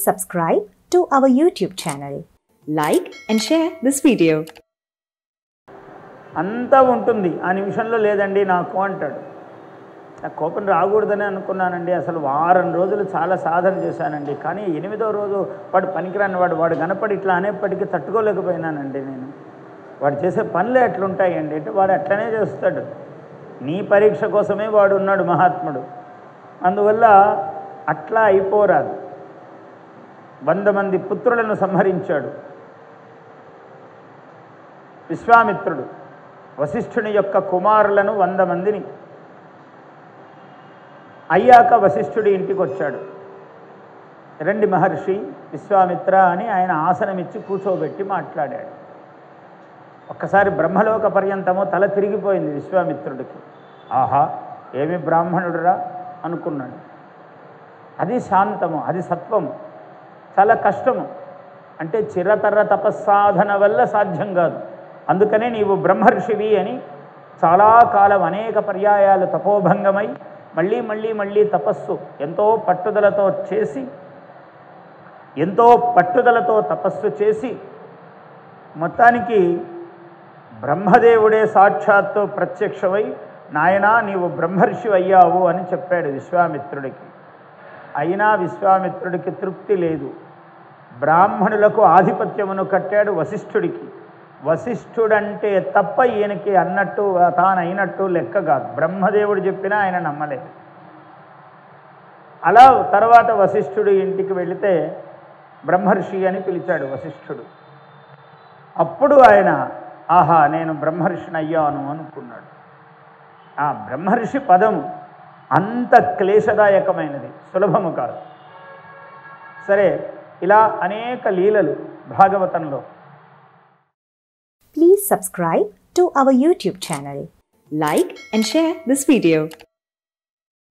subscribe to our YouTube channel. Like and share this video. అంతా ఉంటుంది ఆ నిమిషంలో లేదండి నాకు అంటాడు నాకు కోపం రాకూడదని అనుకున్నానండి అసలు వారం రోజులు చాలా సాధన చేశానండి కానీ ఎనిమిదో రోజు వాడు పనికిరాని వాడు వాడు కనపడి ఇట్లా అనేప్పటికీ తట్టుకోలేకపోయినానండి నేను వాడు చేసే పనులు ఎట్లుంటాయండి అంటే వాడు అట్లనే చేస్తాడు నీ పరీక్ష కోసమే వాడు ఉన్నాడు మహాత్ముడు అందువల్ల అట్లా అయిపోరాదు వంద మంది పుత్రులను సంహరించాడు విశ్వామిత్రుడు వశిష్ఠుని యొక్క కుమారులను వంద మందిని అయ్యాక వశిష్ఠుడి ఇంటికి వచ్చాడు రండి మహర్షి విశ్వామిత్ర అని ఆయన ఆసనమిచ్చి కూర్చోబెట్టి మాట్లాడాడు ఒక్కసారి బ్రహ్మలోక పర్యంతము తల తిరిగిపోయింది విశ్వామిత్రుడికి ఆహా ఏమి బ్రాహ్మణుడురా అనుకున్నాడు అది శాంతము అది సత్వము చాలా కష్టము అంటే చిరతర తపస్సాధన వల్ల సాధ్యం కాదు అందుకనే నీవు బ్రహ్మర్షివి అని చాలా కాలం అనేక పర్యాయాలు తపోభంగమై మళ్ళీ మళ్ళీ మళ్ళీ తపస్సు ఎంతో పట్టుదలతో చేసి ఎంతో పట్టుదలతో తపస్సు చేసి మొత్తానికి బ్రహ్మదేవుడే సాక్షాత్తు ప్రత్యక్షమై నాయనా నీవు బ్రహ్మర్షి అయ్యావు అని చెప్పాడు విశ్వామిత్రుడికి అయినా విశ్వామిత్రుడికి తృప్తి లేదు బ్రాహ్మణులకు ఆధిపత్యమును కట్టాడు వశిష్ఠుడికి వశిష్ఠుడంటే తప్ప ఈయనకి అన్నట్టు తాను అయినట్టు లెక్క కాదు బ్రహ్మదేవుడు చెప్పినా ఆయన నమ్మలేదు అలా తర్వాత వశిష్ఠుడు ఇంటికి వెళితే బ్రహ్మర్షి అని పిలిచాడు వశిష్ఠుడు అప్పుడు ఆయన ఆహా నేను బ్రహ్మర్షిని అయ్యాను అనుకున్నాడు ఆ బ్రహ్మర్షి పదము అంత క్లేశదాయకమైనది సులభము కాదు సరే ఇలా అనేక లీలలు భాగవతంలో Please subscribe to our YouTube channel. Like and share this video.